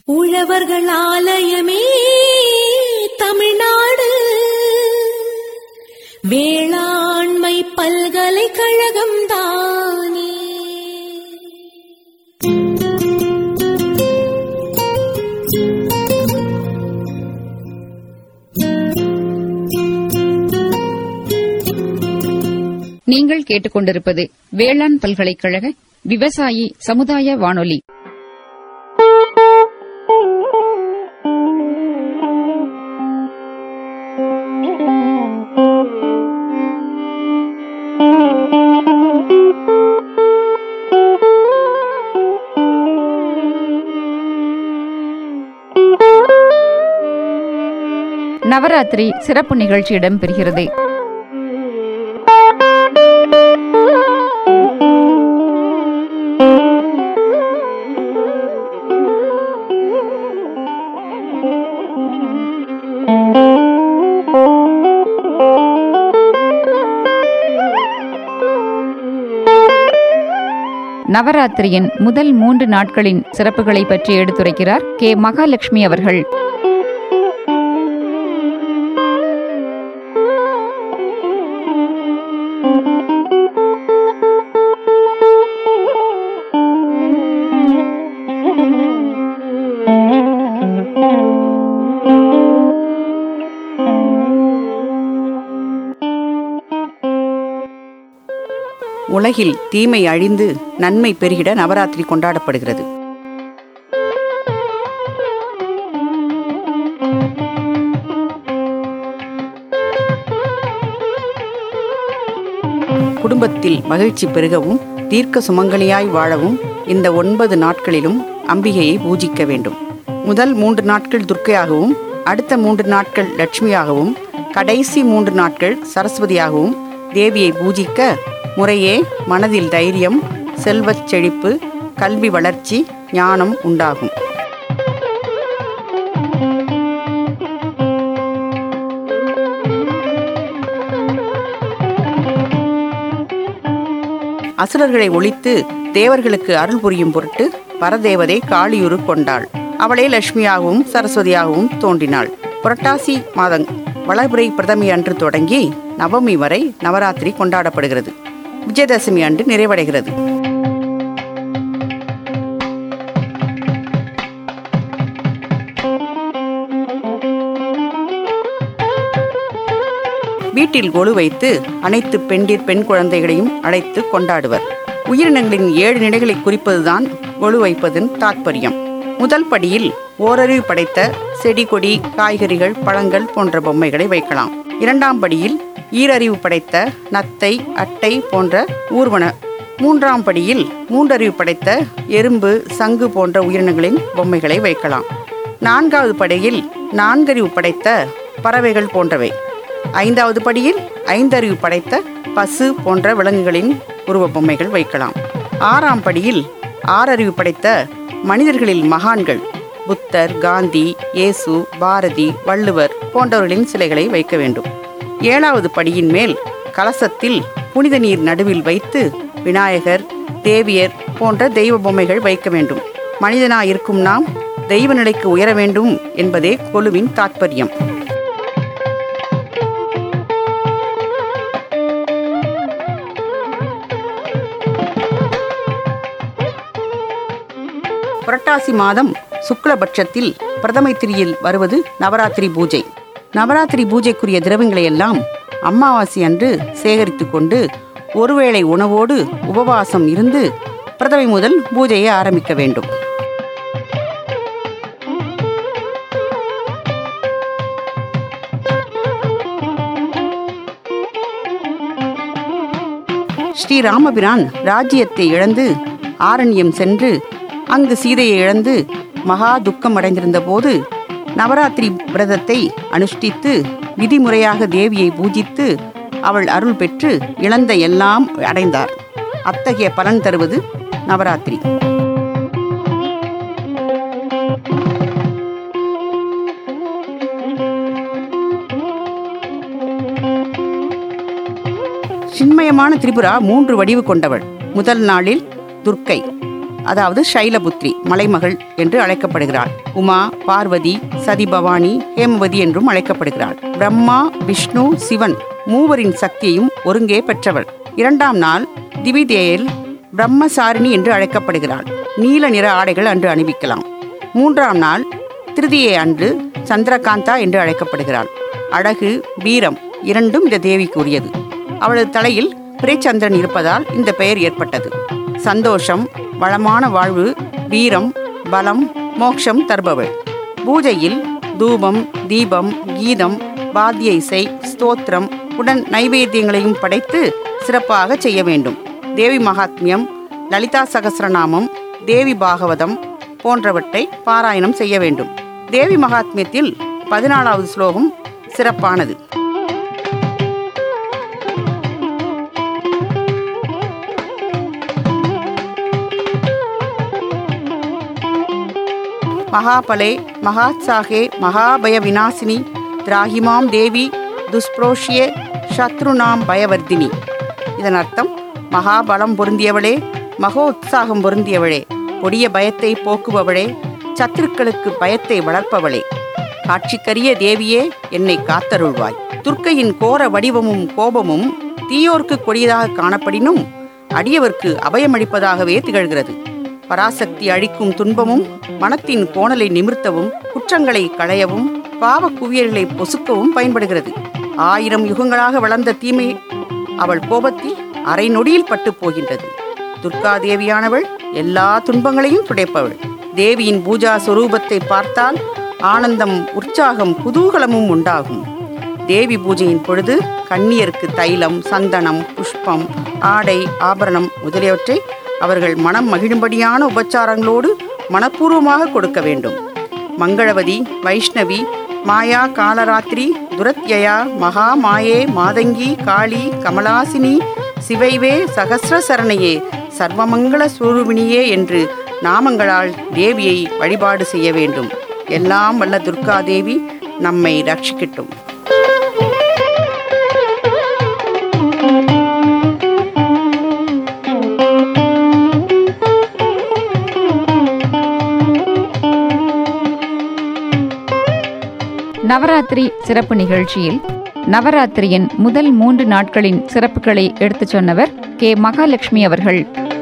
உழவர்கள் ஆலயமே தமிழ்நாடு வேளாண்மை பல்கலைக்கழகம் தானே நீங்கள் கேட்டுக்கொண்டிருப்பது வேளாண் பல்கலைக்கழக விவசாயி சமுதாய வானொலி நவராத்திரி சிறப்பு நிகழ்ச்சி இடம்பெறுகிறது நவராத்திரியின் முதல் மூன்று நாட்களின் சிறப்புகளை பற்றி எடுத்துரைக்கிறார் கே மகாலட்சுமி அவர்கள் உலகில் தீமை அழிந்து நன்மை பெருகிட நவராத்திரி கொண்டாடப்படுகிறது குடும்பத்தில் மகிழ்ச்சி பெருகவும் தீர்க்க சுமங்கலியாய் வாழவும் இந்த ஒன்பது நாட்களிலும் அம்பிகையை பூஜிக்க வேண்டும் முதல் மூன்று நாட்கள் துர்க்கையாகவும் அடுத்த மூன்று நாட்கள் லட்சுமியாகவும் கடைசி மூன்று நாட்கள் சரஸ்வதியாகவும் தேவியை பூஜிக்க முறையே மனதில் தைரியம் செல்வச் செழிப்பு கல்வி வளர்ச்சி ஞானம் உண்டாகும் அசுரர்களை ஒழித்து தேவர்களுக்கு அருள் புரியும் பொருட்டு பரதேவதை காளியுரு கொண்டாள் அவளே லட்சுமியாகவும் சரஸ்வதியாகவும் தோன்றினாள் புரட்டாசி மாதம் வளர்பிறை பிரதமி அன்று தொடங்கி நவமி வரை நவராத்திரி கொண்டாடப்படுகிறது விஜயதசமி அன்று நிறைவடைகிறது வீட்டில் கொலு வைத்து அனைத்து பெண்டிர் பெண் குழந்தைகளையும் அழைத்து கொண்டாடுவர் உயிரினங்களின் ஏழு நிலைகளை குறிப்பதுதான் கொலு வைப்பதன் தாத்பரியம் முதல் படியில் ஓரறிவு படைத்த செடி கொடி காய்கறிகள் பழங்கள் போன்ற பொம்மைகளை வைக்கலாம் இரண்டாம் படியில் ஈரறிவு படைத்த நத்தை அட்டை போன்ற ஊர்வன மூன்றாம் படியில் மூன்றறிவு படைத்த எறும்பு சங்கு போன்ற உயிரினங்களின் பொம்மைகளை வைக்கலாம் நான்காவது படியில் நான்கறிவு படைத்த பறவைகள் போன்றவை ஐந்தாவது படியில் ஐந்தறிவு படைத்த பசு போன்ற விலங்குகளின் உருவப் பொம்மைகள் வைக்கலாம் ஆறாம் படியில் ஆறறிவு படைத்த மனிதர்களில் மகான்கள் புத்தர் காந்தி இயேசு பாரதி வள்ளுவர் போன்றவர்களின் சிலைகளை வைக்க வேண்டும் ஏழாவது படியின் மேல் கலசத்தில் புனித நீர் நடுவில் வைத்து விநாயகர் தேவியர் போன்ற தெய்வ பொம்மைகள் வைக்க வேண்டும் மனிதனாய் இருக்கும் நாம் தெய்வ நிலைக்கு உயர வேண்டும் என்பதே கொலுவின் தாத்பரியம் புரட்டாசி மாதம் சுக்லபட்சத்தில் பிரதமை திரியில் வருவது நவராத்திரி பூஜை நவராத்திரி பூஜைக்குரிய திரவங்களை எல்லாம் அமாவாசை அன்று சேகரித்து கொண்டு ஒருவேளை உணவோடு உபவாசம் இருந்து பிரதமை முதல் பூஜையை ஆரம்பிக்க வேண்டும் ஸ்ரீராமபிரான் ராஜ்யத்தை இழந்து ஆரண்யம் சென்று அங்கு சீதையை இழந்து மகா துக்கம் அடைந்திருந்த போது நவராத்திரி விரதத்தை அனுஷ்டித்து விதிமுறையாக தேவியை பூஜித்து அவள் அருள் பெற்று இழந்த எல்லாம் அடைந்தார் அத்தகைய பலன் தருவது நவராத்திரி சின்மயமான திரிபுரா மூன்று வடிவு கொண்டவள் முதல் நாளில் துர்க்கை அதாவது சைலபுத்ரி மலைமகள் என்று அழைக்கப்படுகிறாள் உமா பார்வதி சதிபவானி ஹேமவதி என்றும் அழைக்கப்படுகிறாள் பிரம்மா விஷ்ணு சிவன் மூவரின் சக்தியையும் ஒருங்கே பெற்றவள் இரண்டாம் நாள் திவிதேயில் பிரம்மசாரிணி என்று அழைக்கப்படுகிறாள் நீல நிற ஆடைகள் அன்று அணிவிக்கலாம் மூன்றாம் நாள் திருதியை அன்று சந்திரகாந்தா என்று அழைக்கப்படுகிறாள் அழகு வீரம் இரண்டும் இந்த தேவிக்கு உரியது அவளது தலையில் பிறைச்சந்திரன் இருப்பதால் இந்த பெயர் ஏற்பட்டது சந்தோஷம் வளமான வாழ்வு வீரம் பலம் மோட்சம் தருபவள் பூஜையில் தூபம் தீபம் கீதம் வாத்திய இசை ஸ்தோத்திரம் உடன் நைவேத்தியங்களையும் படைத்து சிறப்பாக செய்ய வேண்டும் தேவி மகாத்மியம் லலிதா சகஸ்ரநாமம் தேவி பாகவதம் போன்றவற்றை பாராயணம் செய்ய வேண்டும் தேவி மகாத்மியத்தில் பதினாலாவது ஸ்லோகம் சிறப்பானது மகாபலே மகாத்சாகே மகாபய விநாசினி திராகிமாம் தேவி துஷ்பிரோஷிய சத்ருநாம் பயவர்தினி இதன் அர்த்தம் மகாபலம் பொருந்தியவளே மகோத்சாகம் பொருந்தியவளே கொடிய பயத்தை போக்குபவளே சத்துருக்களுக்கு பயத்தை வளர்ப்பவளே காட்சிக்கரிய தேவியே என்னை காத்தருள்வாய் துர்க்கையின் கோர வடிவமும் கோபமும் தீயோர்க்கு கொடியதாக காணப்படினும் அடியவர்க்கு அபயமளிப்பதாகவே திகழ்கிறது பராசக்தி அழிக்கும் துன்பமும் மனத்தின் கோணலை நிமிர்த்தவும் குற்றங்களை களையவும் பாவ குவியல்களை பொசுக்கவும் பயன்படுகிறது ஆயிரம் யுகங்களாக வளர்ந்த தீமை அவள் கோபத்தில் அரை நொடியில் பட்டு போகின்றது துர்கா தேவியானவள் எல்லா துன்பங்களையும் துடைப்பவள் தேவியின் பூஜா சொரூபத்தை பார்த்தால் ஆனந்தம் உற்சாகம் குதூகலமும் உண்டாகும் தேவி பூஜையின் பொழுது கன்னியருக்கு தைலம் சந்தனம் புஷ்பம் ஆடை ஆபரணம் முதலியவற்றை அவர்கள் மனம் மகிழும்படியான உபச்சாரங்களோடு மனப்பூர்வமாக கொடுக்க வேண்டும் மங்களவதி வைஷ்ணவி மாயா காலராத்திரி துரத்யயா மகா மாயே மாதங்கி காளி கமலாசினி சிவைவே சகசிர சரணையே சர்வமங்கள ஸ்வரூபிணியே என்று நாமங்களால் தேவியை வழிபாடு செய்ய வேண்டும் எல்லாம் வல்ல துர்கா தேவி நம்மை ரட்சிக்கட்டும் நவராத்திரி சிறப்பு நிகழ்ச்சியில் நவராத்திரியின் முதல் மூன்று நாட்களின் சிறப்புகளை எடுத்துச் சொன்னவர் கே மகாலட்சுமி அவர்கள்